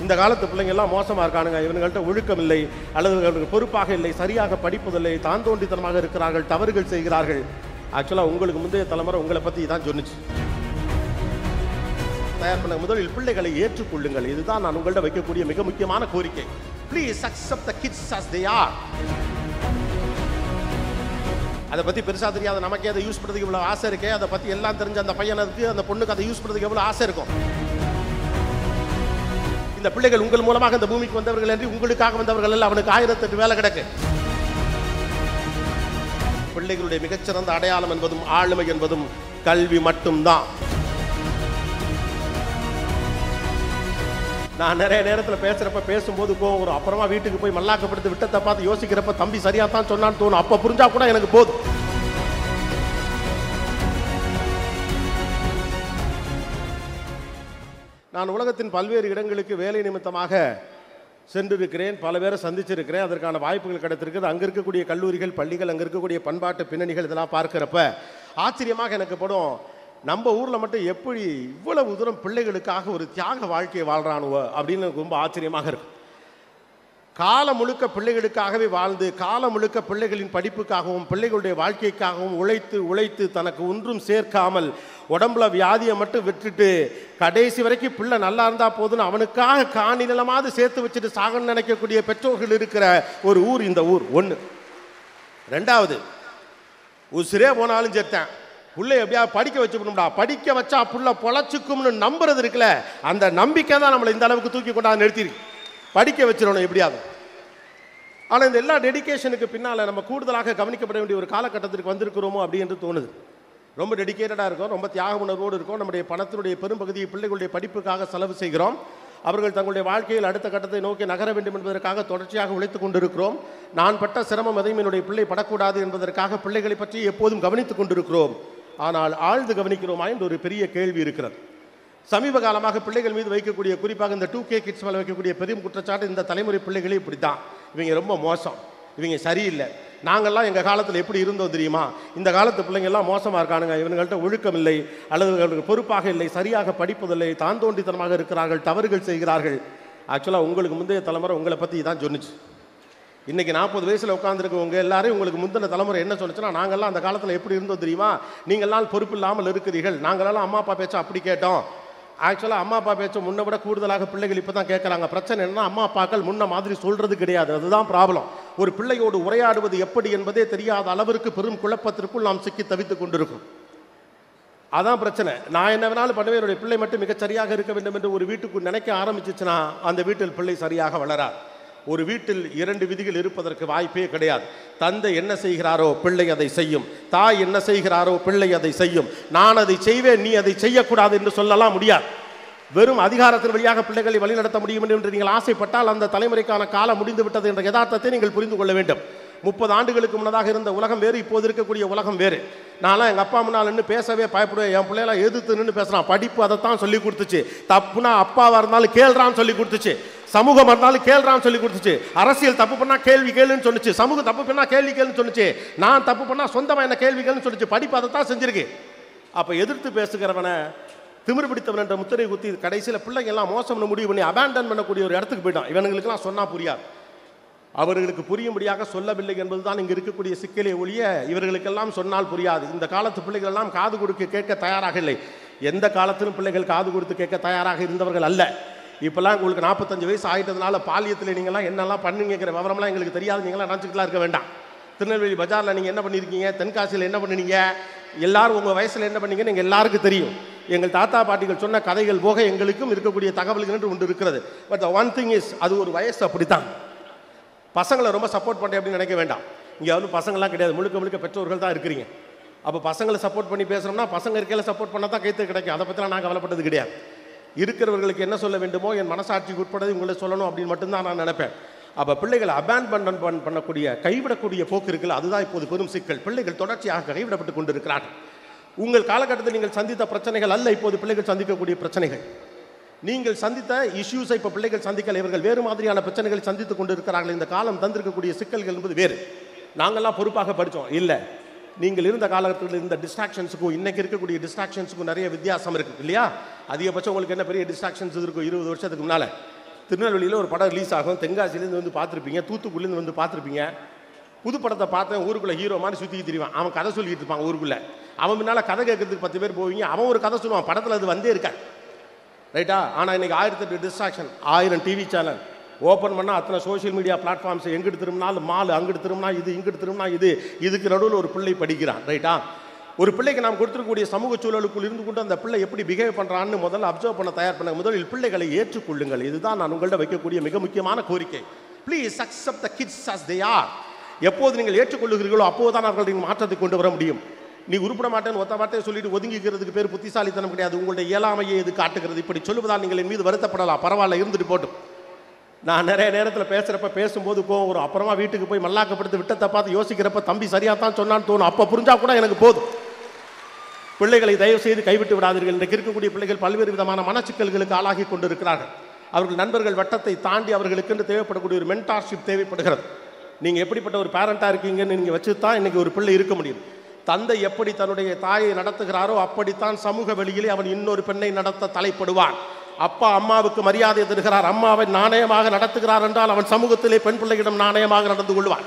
இந்த காலத்து பிள்ளைங்க எல்லாம் மோசமா இருக்கானுங்க இவனுங்கள்ட்ட ஒழுக்கம் இல்லை அல்லது இவர்களுக்கு பொறுப்பாக இல்லை சரியாக படிப்பதில்லை தான் தோண்டித்தனமாக இருக்கிறார்கள் தவறுகள் செய்கிறார்கள் ஆக்சுவலா உங்களுக்கு முந்தைய தலைமுறை உங்களை பத்தி தான் சொன்னுச்சு தயார் பண்ண முதலில் பிள்ளைகளை ஏற்றுக்கொள்ளுங்கள் இதுதான் நான் உங்கள்ட்ட வைக்கக்கூடிய மிக முக்கியமான கோரிக்கை please accept the kids as they are அதை பத்தி பெருசா தெரியாத நமக்கே அதை யூஸ் பண்றதுக்கு இவ்வளவு ஆசை இருக்கே அதை பத்தி எல்லாம் தெரிஞ்ச அந்த பையனுக்கு அந்த பொண்ணுக்கு அதை யூஸ் பண்றதுக்கு எவ்வளவு ஆசை இருக்கும் இந்த பிள்ளைகள் உங்கள் மூலமாக இந்த பூமிக்கு வந்தவர்கள் என்று உங்களுக்காக வந்தவர்கள் அல்ல அவனுக்கு ஆயிரத்தெட்டு வேலை கிடக்கு பிள்ளைகளுடைய மிகச்சிறந்த அடையாளம் என்பதும் ஆளுமை என்பதும் கல்வி மட்டும்தான் நான் நிறைய நேரத்தில் பேசுறப்ப பேசும்போது கோவம் வரும் அப்புறமா வீட்டுக்கு போய் மல்லாக்கப்படுத்து விட்டத்தை பார்த்து யோசிக்கிறப்ப தம்பி சரியா தான் சொன்னான்னு தோணும் அப்ப புரிஞ்சா கூட எனக்கு போதும் நான் உலகத்தின் பல்வேறு இடங்களுக்கு வேலை நிமித்தமாக சென்றிருக்கிறேன் பல பேரை சந்திச்சிருக்கிறேன் அதற்கான வாய்ப்புகள் கிடைத்திருக்குது அங்கே இருக்கக்கூடிய கல்லூரிகள் பள்ளிகள் அங்கே இருக்கக்கூடிய பண்பாட்டு பின்னணிகள் இதெல்லாம் பார்க்கிறப்ப ஆச்சரியமாக எனக்கு படும் நம்ம ஊரில் மட்டும் எப்படி இவ்வளவு தூரம் பிள்ளைகளுக்காக ஒரு தியாக வாழ்க்கையை வாழ்றானுவ அப்படின்னு எனக்கு ரொம்ப ஆச்சரியமாக இருக்கு காலம் முழுக்க பிள்ளைகளுக்காகவே வாழ்ந்து காலம் முழுக்க பிள்ளைகளின் படிப்புக்காகவும் பிள்ளைகளுடைய வாழ்க்கைக்காகவும் உழைத்து உழைத்து தனக்கு ஒன்றும் சேர்க்காமல் உடம்புல வியாதியை மட்டும் விட்டுட்டு கடைசி வரைக்கும் பிள்ளை நல்லா இருந்தா போதுன்னு அவனுக்காக காணி நிலமாவது சேர்த்து வச்சுட்டு சாகன்னு நினைக்கக்கூடிய பெற்றோர்கள் இருக்கிற ஒரு ஊர் இந்த ஊர் ஒன்று ரெண்டாவது உசிரே போனாலும் சேர்த்தேன் புள்ளை எப்படியா படிக்க வச்சுக்கணும்டா படிக்க வச்சா புள்ள பொழைச்சிக்கும்னு நம்புறது இருக்குல்ல அந்த நம்பிக்கை தான் நம்மளை இந்த அளவுக்கு தூக்கி கொண்டாந்து நிறுத்திருக்கு படிக்க வச்சிடணும் எப்படியாவது ஆனால் இந்த எல்லா டெடிகேஷனுக்கு பின்னால் நம்ம கூடுதலாக கவனிக்கப்பட வேண்டிய ஒரு காலகட்டத்திற்கு வந்திருக்கிறோமோ அப்படின்னு தோணுது ரொம்ப டெடிகேட்டடாக இருக்கும் ரொம்ப தியாக உணர்வோடு இருக்கும் நம்முடைய பணத்தினுடைய பெரும்பகுதியை பிள்ளைகளுடைய படிப்புக்காக செலவு செய்கிறோம் அவர்கள் தங்களுடைய வாழ்க்கையில் அடுத்த கட்டத்தை நோக்கி நகர வேண்டும் என்பதற்காக தொடர்ச்சியாக உழைத்துக் கொண்டிருக்கிறோம் நான் பட்ட சிரமம் எதையும் என்னுடைய பிள்ளை படக்கூடாது என்பதற்காக பிள்ளைகளை பற்றி எப்போதும் கவனித்துக் கொண்டிருக்கிறோம் ஆனால் ஆழ்ந்து கவனிக்கிறோமா என்று ஒரு பெரிய கேள்வி இருக்கிறது சமீப காலமாக பிள்ளைகள் மீது வைக்கக்கூடிய குறிப்பாக இந்த டூ கே கிட்ஸ் மேலே வைக்கக்கூடிய பெரும் குற்றச்சாட்டு இந்த தலைமுறை பிள்ளைகளே இப்படி தான் இவங்க ரொம்ப மோசம் இவங்க சரியில்லை நாங்கள்லாம் எங்கள் காலத்தில் எப்படி இருந்தோம் தெரியுமா இந்த காலத்து பிள்ளைங்க எல்லாம் மோசமாக இருக்கானுங்க இவனுங்கள்ட்ட ஒழுக்கம் இல்லை அல்லது இவர்களுக்கு பொறுப்பாக இல்லை சரியாக படிப்பதில்லை தான் தோண்டித்தனமாக இருக்கிறார்கள் தவறுகள் செய்கிறார்கள் ஆக்சுவலாக உங்களுக்கு முந்தைய தலைமுறை உங்களை பற்றி தான் சொன்னுச்சு இன்னைக்கு நாற்பது வயசுல உட்காந்துருக்கவங்க எல்லாரும் உங்களுக்கு முந்தின தலைமுறை என்ன சொன்னுச்சுன்னா நாங்கெல்லாம் அந்த காலத்தில் எப்படி இருந்தோம் தெரியுமா நீங்கள்லாம் பொறுப்பு இல்லாமல் இருக்கிறீர்கள் நாங்களெல்லாம் அம்மா அப்பா பேச்ச அப்படி கேட்டோம் ஆக்சுவலாக அம்மா அப்பா பேச்ச முன்ன விட கூடுதலாக பிள்ளைகள் இப்போ தான் கேட்குறாங்க பிரச்சனை என்னன்னா அம்மா அப்பாக்கள் முன்ன மாதிரி சொல்றது கிடையாது அதுதான் ப்ராப்ளம் ஒரு பிள்ளையோடு உரையாடுவது எப்படி என்பதே தெரியாத அளவிற்கு பெரும் குழப்பத்திற்குள் நாம் சிக்கி தவித்துக் கொண்டிருக்கிறோம் அதான் பிரச்சனை நான் என்ன வேணாலும் பண்ணுவேன் என்னுடைய பிள்ளை மட்டும் மிகச் சரியாக இருக்க வேண்டும் என்று ஒரு வீட்டுக்கு நினைக்க ஆரம்பிச்சிச்சுன்னா அந்த வீட்டில் பிள்ளை சரியாக வளராது ஒரு வீட்டில் இரண்டு விதிகள் இருப்பதற்கு வாய்ப்பே கிடையாது தந்தை என்ன செய்கிறாரோ பிள்ளை அதை செய்யும் தாய் என்ன செய்கிறாரோ பிள்ளை அதை செய்யும் நான் அதை செய்வேன் நீ அதை செய்யக்கூடாது என்று சொல்லலாம் முடியாது வெறும் அதிகாரத்தின் வழியாக பிள்ளைகளை வழிநடத்த முடியும் என்று நீங்கள் ஆசைப்பட்டால் அந்த தலைமுறைக்கான காலம் முடிந்து விட்டது என்ற யதார்த்தத்தை நீங்கள் புரிந்து கொள்ள வேண்டும் முப்பது ஆண்டுகளுக்கு முன்னதாக இருந்த உலகம் வேறு இப்போது இருக்கக்கூடிய உலகம் வேறு நான்லாம் எங்கள் அப்பா முன்னால் நின்று பேசவே பயப்படுவேன் என் பிள்ளையெல்லாம் எதிர்த்து நின்று பேசுகிறான் படிப்பு அதைத்தான் சொல்லி கொடுத்துச்சு தப்புனா அப்பாவாக இருந்தாலும் கேள்றான்னு சொல்லி கொடுத்துச்சு சமூகம் இருந்தாலும் கேள்றான்னு சொல்லி கொடுத்துச்சு அரசியல் தப்பு பண்ணா கேள்வி கேளுன்னு சொன்னுச்சு சமூகம் தப்பு பண்ணா கேள்வி கேளுன்னு சொன்னுச்சு நான் தப்பு பண்ணா சொந்தமா என்ன கேள்வி கேளுன்னு சொல்லுச்சு படிப்பு அதைத்தான் செஞ்சிருக்கு அப்ப எதிர்த்து பேசுகிறவனை திமிரு பிடித்தவன் என்ற முத்திரை குத்தி கடைசியில் பிள்ளைங்க எல்லாம் மோசம்னு முடிவு பண்ணி அபேண்டன் பண்ணக்கூடிய ஒரு இடத்துக்கு போயிட்டான் இவனுங்களுக்கெல்லாம் சொன்னா புரியாது அவர்களுக்கு புரியும்படியாக சொல்லவில்லை என்பதுதான் இங்கு இருக்கக்கூடிய சிக்கலே ஒழிய இவர்களுக்கெல்லாம் சொன்னால் புரியாது இந்த காலத்து பிள்ளைகள் எல்லாம் காது கொடுக்க கேட்க தயாராக இல்லை எந்த காலத்திலும் பிள்ளைகள் காது கொடுத்து கேட்க தயாராக இருந்தவர்கள் அல்ல இப்போல்லாம் உங்களுக்கு நாற்பத்தஞ்சு வயசு ஆகிட்டதுனால பாலியத்தில் நீங்கள்லாம் என்னெல்லாம் பண்ணுங்கிற விவரம்லாம் எங்களுக்கு தெரியாது நீங்களாம் நினச்சிக்கலாம் இருக்க வேண்டாம் திருநெல்வேலி பஜாரில் நீங்கள் என்ன பண்ணியிருக்கீங்க தென்காசியில் என்ன பண்ணுனீங்க எல்லாரும் உங்கள் வயசில் என்ன பண்ணீங்கன்னு எங்கள் எல்லாருக்கும் தெரியும் எங்கள் தாத்தா பாட்டிகள் சொன்ன கதைகள் போக எங்களுக்கும் இருக்கக்கூடிய தகவல்கள் என்று ஒன்று இருக்கிறது பட் ஒன் திங் இஸ் அது ஒரு வயசு அப்படித்தான் பசங்களை ரொம்ப சப்போர்ட் பண்ணுறேன் அப்படின்னு நினைக்க வேண்டாம் இங்கே வந்து பசங்களாம் கிடையாது முழுக்க முழுக்க பெற்றோர்கள் தான் இருக்கிறீங்க அப்போ பசங்களை சப்போர்ட் பண்ணி பேசுகிறோம்னா பசங்க இருக்கையில் சப்போர்ட் பண்ணால் தான் கைத்து கிடைக்கும் அதை பற்றிலாம் நான் கவலைப்பட்டது கிடையாது இருக்கிறவர்களுக்கு என்ன சொல்ல வேண்டுமோ என் மனசாட்சிக்கு உட்பட்டது உங்களை சொல்லணும் அப்படின்னு மட்டும்தான் நான் நினைப்பேன் அப்போ பிள்ளைகளை அபேண்ட்மெண்ட் பண்ணக்கூடிய கைவிடக்கூடிய போக்கு இருக்குல்ல அதுதான் இப்போது பெரும் சிக்கல் பிள்ளைகள் தொடர்ச்சியாக கைவிடப்பட்டு கொண்டிருக்கிறார்கள் உங்கள் காலகட்டத்தில் நீங்கள் சந்தித்த பிரச்சனைகள் அல்ல இப்போது பிள்ளைகள் சந்திக்கக்கூடிய பிரச்சனைகள் நீங்கள் சந்தித்த இஷ்யூஸை இப்போ பிள்ளைகள் சந்திக்கல இவர்கள் வேறு மாதிரியான பிரச்சனைகளை சந்தித்துக் கொண்டிருக்கிறார்கள் இந்த காலம் தந்திருக்கக்கூடிய சிக்கல்கள் என்பது வேறு நாங்கள்லாம் பொறுப்பாக படித்தோம் இல்லை நீங்கள் இருந்த காலகட்டத்தில் இருந்த டிஸ்ட்ராக்ஷன்ஸுக்கும் இன்னைக்கு இருக்கக்கூடிய டிஸ்ட்ராக்ஷன்ஸுக்கும் நிறைய வித்தியாசம் இருக்கு இல்லையா அதிகபட்சம் உங்களுக்கு என்ன பெரிய டிஸ்ட்ராக்ஷன்ஸ் இருக்கும் இருபது வருஷத்துக்கு முன்னால திருநெல்வேலியில் ஒரு படம் ரிலீஸ் ஆகும் தென்காசிலேருந்து வந்து பார்த்துருப்பீங்க தூத்துக்குடிலேருந்து வந்து பார்த்துருப்பீங்க புது படத்தை பார்த்தேன் ஊருக்குள்ளே ஹீரோ மாதிரி சுற்றி திரிவான் அவன் கதை சொல்லிட்டு இருப்பான் ஊருக்குள்ளே அவன் முன்னால் கதை கேட்கறதுக்கு பத்து பேர் போவீங்க அவன் ஒரு கதை சொல்லுவான் படத்தில் அது வந்தே இருக்காது ரைட்டா ஆனால் இன்னைக்கு ஆயிரத்தெட்டு டிஸ்ட்ராக்ஷன் ஆயிரம் டிவி சேனல் ஓப்பன் பண்ணால் அத்தனை சோஷியல் மீடியா பிளாட்ஃபார்ம்ஸ் எங்கிட்டு திரும்பினாலும் மால் அங்கிட்டு திரும்பினா இது இங்கிட்டு திரும்பினா இது இதுக்கு நடுவில் ஒரு பிள்ளை படிக்கிறான் ரைட்டா ஒரு பிள்ளைக்கு நாம் கொடுத்துருக்கக்கூடிய சமூக சூழலுக்குள் இருந்து கொண்டு அந்த பிள்ளை எப்படி பிஹேவ் பண்ணுறான்னு முதல்ல அப்சர்வ் பண்ண தயார் பண்ண முதலில் பிள்ளைகளை ஏற்றுக்கொள்ளுங்கள் இதுதான் நான் உங்கள்ட்ட வைக்கக்கூடிய மிக முக்கியமான கோரிக்கை please accept the kids as they are எப்போது நீங்கள் ஏற்றுக்கொள்ளுகிறீர்களோ அப்போதுதான் அவர்களின் மாற்றத்தை கொண்டு வர முடியும் நீ உருப்பட மாட்டேன்னு ஒத்த வார்த்தையை சொல்லிட்டு ஒதுங்கிக்கிறதுக்கு பேர் புத்திசாலித்தனம் கிடையாது உங்களுடைய இயலாமையை இது காட்டுகிறது இப்படி சொல்லுவதால் நீங்கள் என் மீது வருத்தப்படலாம் பரவாயில்ல இருந்துட்டு போட்டும் நான் நிறைய நேரத்தில் பேசுகிறப்ப பேசும்போது கோவம் வரும் அப்புறமா வீட்டுக்கு போய் மல்லாக்கப்படுத்து விட்டத்தை பார்த்து யோசிக்கிறப்ப தம்பி சரியாக தான் சொன்னான்னு தோணும் அப்போ புரிஞ்சா கூட எனக்கு போதும் பிள்ளைகளை தயவு செய்து கைவிட்டு விடாதீர்கள் இன்றைக்கு இருக்கக்கூடிய பிள்ளைகள் பல்வேறு விதமான மனச்சிக்கல்களுக்கு ஆளாகி கொண்டிருக்கிறார்கள் அவர்கள் நண்பர்கள் வட்டத்தை தாண்டி அவர்களுக்கென்று தேவைப்படக்கூடிய ஒரு மென்டார்ஷிப் தேவைப்படுகிறது நீங்கள் எப்படிப்பட்ட ஒரு பேரண்ட்டாக இருக்கீங்கன்னு நீங்கள் வச்சு தான் இன்றைக்கி ஒரு பிள்ளை இருக்க முடியும் தந்தை எப்படி தன்னுடைய தாயை நடத்துகிறாரோ அப்படித்தான் சமூக வெளியிலே அவன் இன்னொரு பெண்ணை நடத்த தலைப்படுவான் அப்பா அம்மாவுக்கு மரியாதை தருகிறார் அம்மாவை நாணயமாக நடத்துகிறார் என்றால் அவன் சமூகத்திலே பெண் பிள்ளையிடம் நாணயமாக நடந்து கொள்வான்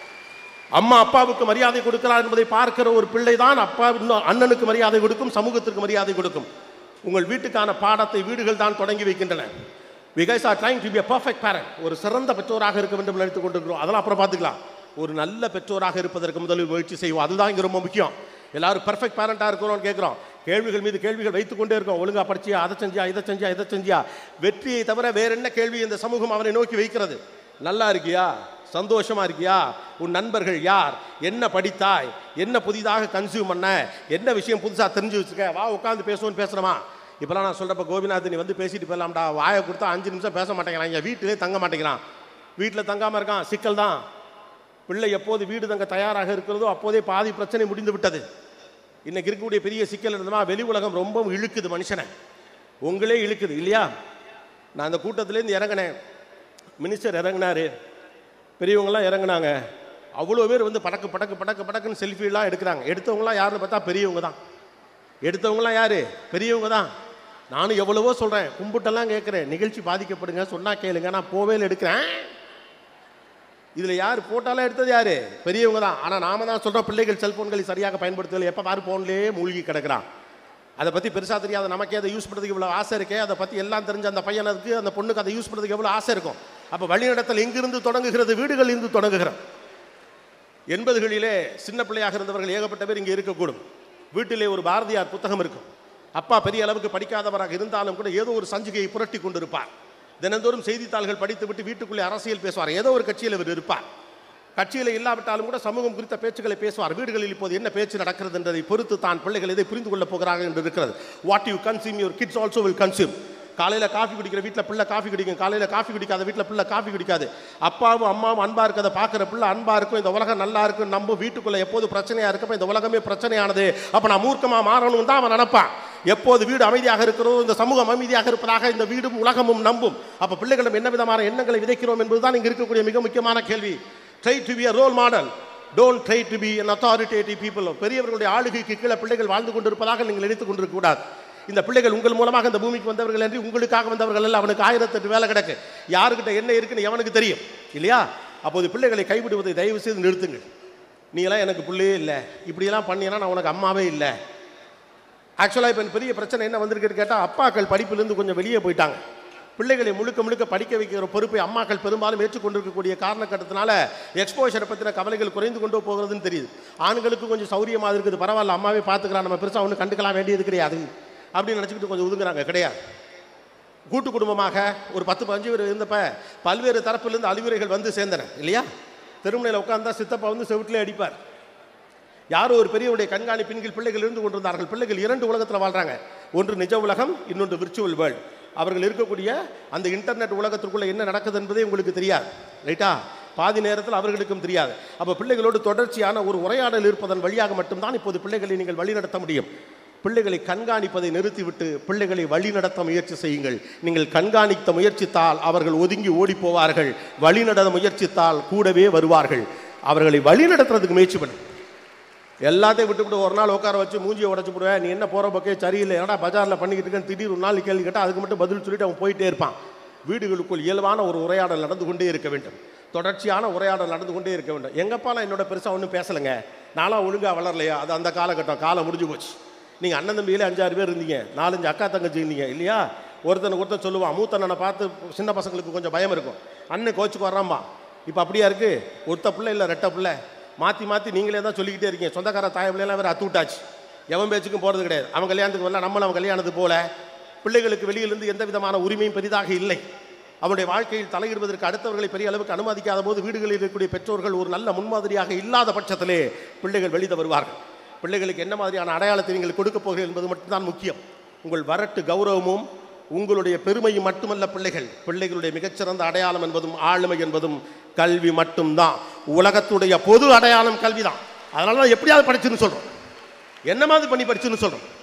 அம்மா அப்பாவுக்கு மரியாதை கொடுக்கிறார் என்பதை பார்க்கிற ஒரு பிள்ளை தான் அப்பா இன்னும் அண்ணனுக்கு மரியாதை கொடுக்கும் சமூகத்திற்கு மரியாதை கொடுக்கும் உங்கள் வீட்டுக்கான பாடத்தை வீடுகள் தான் தொடங்கி வைக்கின்றன because are trying to be a perfect parent ஒரு சிறந்த பெற்றோராக இருக்க வேண்டும் என்று நினைத்துக் கொண்டிருக்கிறோம் அதெல்லாம் அப்புறம் பார்த்துக்கலாம் ஒரு நல்ல பெற்றோராக இருப்பதற்கு முதலில் முயற்சி செய்வோம் அதுதான் இங்கே ரொம்ப முக்கியம் எல்லாரும் பெர்ஃபெக்ட் பேரண்டாக இருக்கிறோம்னு கேட்குறோம் கேள்விகள் மீது கேள்விகள் வைத்துக் கொண்டே இருக்கோம் ஒழுங்கா படிச்சியா அதை செஞ்சியா இதை செஞ்சியா இதை செஞ்சியா வெற்றியை தவிர வேற என்ன கேள்வி இந்த சமூகம் அவனை நோக்கி வைக்கிறது நல்லா இருக்கியா சந்தோஷமா இருக்கியா உன் நண்பர்கள் யார் என்ன படித்தாய் என்ன புதிதாக கன்சியூம் பண்ண என்ன விஷயம் புதுசாக தெரிஞ்சு வச்சுக்க வா உட்காந்து பேசுவோன்னு பேசுகிறோமா இப்போலாம் நான் சொல்கிறப்ப கோபிநாத் நீ வந்து பேசிட்டு போயிடலாம்டா வாயை கொடுத்தா அஞ்சு நிமிஷம் பேச மாட்டேங்கிறான் இங்கே வீட்டிலே தங்க மாட்டேங்கிறான் வீட்டில் தங்காமல் இருக்கான் சிக்கல் தான் பிள்ளை எப்போது வீடு தங்க தயாராக இருக்கிறதோ அப்போதே பாதி பிரச்சனை முடிந்து விட்டது இன்னைக்கு இருக்கக்கூடிய பெரிய சிக்கல் இருந்தமா வெளி உலகம் ரொம்ப இழுக்குது மனுஷனை உங்களே இழுக்குது இல்லையா நான் அந்த கூட்டத்திலேருந்து இறங்கினேன் மினிஸ்டர் இறங்கினாரு பெரியவங்களாம் இறங்குனாங்க அவ்வளோ பேர் வந்து படக்கு படக்கு படக்கு படக்குன்னு செல்ஃபிலாம் எடுக்கிறாங்க எடுத்தவங்களாம் யாருன்னு பார்த்தா பெரியவங்க தான் எடுத்தவங்களாம் யாரு பெரியவங்க தான் நானும் எவ்வளவோ சொல்கிறேன் கும்பிட்டெல்லாம் கேட்குறேன் நிகழ்ச்சி பாதிக்கப்படுங்க சொன்னா கேளுங்க நான் போவேல எடுக்கிறேன் இதில் யார் போட்டாலாம் எடுத்தது யாரு பெரியவங்க தான் ஆனால் நாம தான் சொல்கிறோம் பிள்ளைகள் செல்போன்களை சரியாக பயன்படுத்தவில்லை எப்போ பாரு ஃபோன்லேயே மூழ்கி கிடக்குறான் அதை பற்றி பெருசாக தெரியாத நமக்கே அதை யூஸ் பண்ணுறதுக்கு இவ்வளோ ஆசை இருக்கே அதை பற்றி எல்லாம் தெரிஞ்ச அந்த பையனுக்கு அந்த பொண்ணுக்கு அதை யூஸ் பண்ணுறதுக்கு எவ்வளோ ஆசை இருக்கும் அப்போ வழிநடத்தல் எங்கிருந்து தொடங்குகிறது வீடுகளில் இருந்து தொடங்குகிறது எண்பதுகளிலே சின்ன பிள்ளையாக இருந்தவர்கள் ஏகப்பட்ட பேர் இங்கே இருக்கக்கூடும் வீட்டிலே ஒரு பாரதியார் புத்தகம் இருக்கும் அப்பா பெரிய அளவுக்கு படிக்காதவராக இருந்தாலும் கூட ஏதோ ஒரு சஞ்சிகையை புரட்டி கொண்டிருப்பார் தினந்தோறும் செய்தித்தாள்கள் படித்துவிட்டு வீட்டுக்குள்ளே அரசியல் பேசுவார் ஏதோ ஒரு கட்சியில் இவர் இருப்பார் கட்சியில் இல்லாவிட்டாலும் கூட சமூகம் குறித்த பேச்சுக்களை பேசுவார் வீடுகளில் இப்போது என்ன பேச்சு நடக்கிறது என்பதை பொறுத்து தான் பிள்ளைகள் எதை புரிந்து கொள்ளப் போகிறார்கள் என்று இருக்கிறது what you consume your kids also will consume காலையில் காஃபி குடிக்கிற வீட்டில் பிள்ளை காஃபி குடிக்கும் காலையில் காஃபி குடிக்காத வீட்டில் பிள்ளை காஃபி குடிக்காது அப்பாவும் அம்மாவும் அன்பா இருக்கிறத பார்க்குற பிள்ளை அன்பா இருக்கும் இந்த உலகம் நல்லா இருக்கும் நம்ம வீட்டுக்குள்ள எப்போது பிரச்சனையா இருக்கப்ப இந்த உலகமே பிரச்சனையானது அப்போ நான் மூர்க்கமாக மாறணும் தான் அவன் நினைப்பான் எப்போது வீடு அமைதியாக இருக்கிறதோ இந்த சமூகம் அமைதியாக இருப்பதாக இந்த வீடும் உலகமும் நம்பும் அப்போ பிள்ளைகளிடம் என்ன விதமான எண்ணங்களை விதைக்கிறோம் என்பதுதான் இங்கே இருக்கக்கூடிய மிக முக்கியமான கேள்வி try to be a role model don't try to be an authoritative people பெரியவர்களுடைய ஆளுகைக்கு கீழே பிள்ளைகள் வாழ்ந்து கொண்டிருப்பதாக நீங்கள் நினைத்துக் கொண்டிருக்க கூடாது இந்த பிள்ளைகள் உங்கள் மூலமாக இந்த பூமிக்கு வந்தவர்கள் என்று உங்களுக்காக வந்தவர்கள் அல்ல அவனுக்கு ஆயிரத்தெட்டு வேலை கிடக்கு யாருக்கிட்ட என்ன இருக்குன்னு எவனுக்கு தெரியும் இல்லையா அப்போது பிள்ளைகளை கைவிடுவதை தயவு செய்து நிறுத்துங்கள் நீ எல்லாம் எனக்கு பிள்ளையே இல்லை இப்படியெல்லாம் பண்ணினா நான் உனக்கு அம்மாவே இல்லை ஆக்சுவலாக இப்போ பெரிய பிரச்சனை என்ன வந்திருக்குன்னு கேட்டால் அப்பாக்கள் படிப்பிலிருந்து கொஞ்சம் வெளியே போயிட்டாங்க பிள்ளைகளை முழுக்க முழுக்க படிக்க வைக்கிற பொறுப்பை அம்மாக்கள் பெரும்பாலும் ஏற்றுக்கொண்டிருக்கக்கூடிய காரணக்கட்டத்தினால எக்ஸ்போஷரை பற்றின கவலைகள் குறைந்து கொண்டு போகிறதுன்னு தெரியுது ஆண்களுக்கு கொஞ்சம் சௌரியமாக இருக்குது பரவாயில்ல அம்மாவே பார்த்துக்கலாம் நம்ம பெருசாக ஒன்றும் கண்டுக்கலாம் வேண்டியது கிடையாது அப்படின்னு நினச்சிக்கிட்டு கொஞ்சம் ஒதுங்குறாங்க கிடையாது கூட்டு குடும்பமாக ஒரு பத்து பதினஞ்சு பேர் இருந்தப்ப பல்வேறு தரப்பிலிருந்து அறிவுரைகள் வந்து சேர்ந்தன இல்லையா தெருமுனையில் உட்கார்ந்தா சித்தப்பா வந்து செவிட்டிலே அடிப்பார் யாரோ ஒரு பெரியவருடைய கண்காணிப்பின் கீழ் பிள்ளைகள் இருந்து கொண்டிருந்தார்கள் பிள்ளைகள் இரண்டு உலகத்தில் வாழ்றாங்க ஒன்று நிஜ உலகம் இன்னொன்று விர்ச்சுவல் வேர்ல்டு அவர்கள் இருக்கக்கூடிய அந்த இன்டர்நெட் உலகத்திற்குள்ள என்ன நடக்குது என்பதே உங்களுக்கு தெரியாது ரைட்டா பாதி நேரத்தில் அவர்களுக்கும் தெரியாது அப்போ பிள்ளைகளோடு தொடர்ச்சியான ஒரு உரையாடல் இருப்பதன் வழியாக மட்டும்தான் இப்போது பிள்ளைகளை நீங்கள் வழிநடத்த முடியும் பிள்ளைகளை கண்காணிப்பதை நிறுத்திவிட்டு பிள்ளைகளை வழிநடத்த முயற்சி செய்யுங்கள் நீங்கள் கண்காணித்த முயற்சித்தால் அவர்கள் ஒதுங்கி ஓடி போவார்கள் வழிநடத்த முயற்சித்தால் கூடவே வருவார்கள் அவர்களை வழிநடத்துறதுக்கு முயற்சி பண்ணு எல்லாத்தையும் விட்டுவிட்டு ஒரு நாள் உட்கார வச்சு மூஞ்சியை உடச்சு போடுவேன் நீ என்ன போகிற பக்கே சரியில்லை ஏன்னா பஜாரில் பண்ணிக்கிட்டு இருக்கேன்னு திடீர் ஒரு நாள் கேள்வி கேட்டால் அதுக்கு மட்டும் பதில் சொல்லிட்டு அவன் போயிட்டே இருப்பான் வீடுகளுக்குள் இயல்பான ஒரு உரையாடல் நடந்து கொண்டே இருக்க வேண்டும் தொடர்ச்சியான உரையாடல் நடந்து கொண்டே இருக்க வேண்டும் எங்கப்பா நான் என்னோட பெருசாக ஒன்றும் பேசலைங்க நான்லாம் ஒழுங்காக வளரலையா அது அந்த காலகட்டம் காலம் முடிஞ்சு போச்சு நீங்கள் அண்ணன் தம்பியிலே அஞ்சாறு பேர் இருந்தீங்க நாலஞ்சு அக்கா தங்கச்சி இருந்தீங்க இல்லையா ஒருத்தனுக்கு ஒருத்தன் சொல்லுவான் மூத்தண்ணனை பார்த்து சின்ன பசங்களுக்கு கொஞ்சம் பயம் இருக்கும் அண்ணன் கோச்சுக்கு வர்றாம்பா இப்போ அப்படியா இருக்கு ஒருத்த பிள்ளை இல்லை ரெட்ட பிள்ளை மாற்றி மாற்றி நீங்களே தான் சொல்லிக்கிட்டே இருக்கீங்க சொந்தக்கார தாய பிள்ளைலாம் வேறு அத்து விட்டாச்சு எவன் பேச்சுக்கும் போகிறது கிடையாது அவன் கல்யாணத்துக்கு வரல நம்மளும் அவன் கல்யாணத்துக்கு போல பிள்ளைகளுக்கு வெளியிலிருந்து எந்த விதமான உரிமையும் பெரிதாக இல்லை அவனுடைய வாழ்க்கையில் தலையிடுவதற்கு அடுத்தவர்களை பெரிய அளவுக்கு அனுமதிக்காத போது வீடுகளில் இருக்கக்கூடிய பெற்றோர்கள் ஒரு நல்ல முன்மாதிரியாக இல்லாத பட்சத்திலே பிள்ளைகள் வெளியே வருவார்கள் பிள்ளைகளுக்கு என்ன மாதிரியான அடையாளத்தை நீங்கள் கொடுக்க போகிறீர்கள் என்பது மட்டும்தான் முக்கியம் உங்கள் வரட்டு கௌரவமும் உங்களுடைய பெருமையும் மட்டுமல்ல பிள்ளைகள் பிள்ளைகளுடைய மிகச்சிறந்த அடையாளம் என்பதும் ஆளுமை என்பதும் கல்வி மட்டும்தான் உலகத்துடைய பொது அடையாளம் கல்விதான் அதனால தான் எப்படியாவது படிச்சுன்னு சொல்றோம் என்ன மாதிரி பண்ணி படிச்சுன்னு சொல்றோம்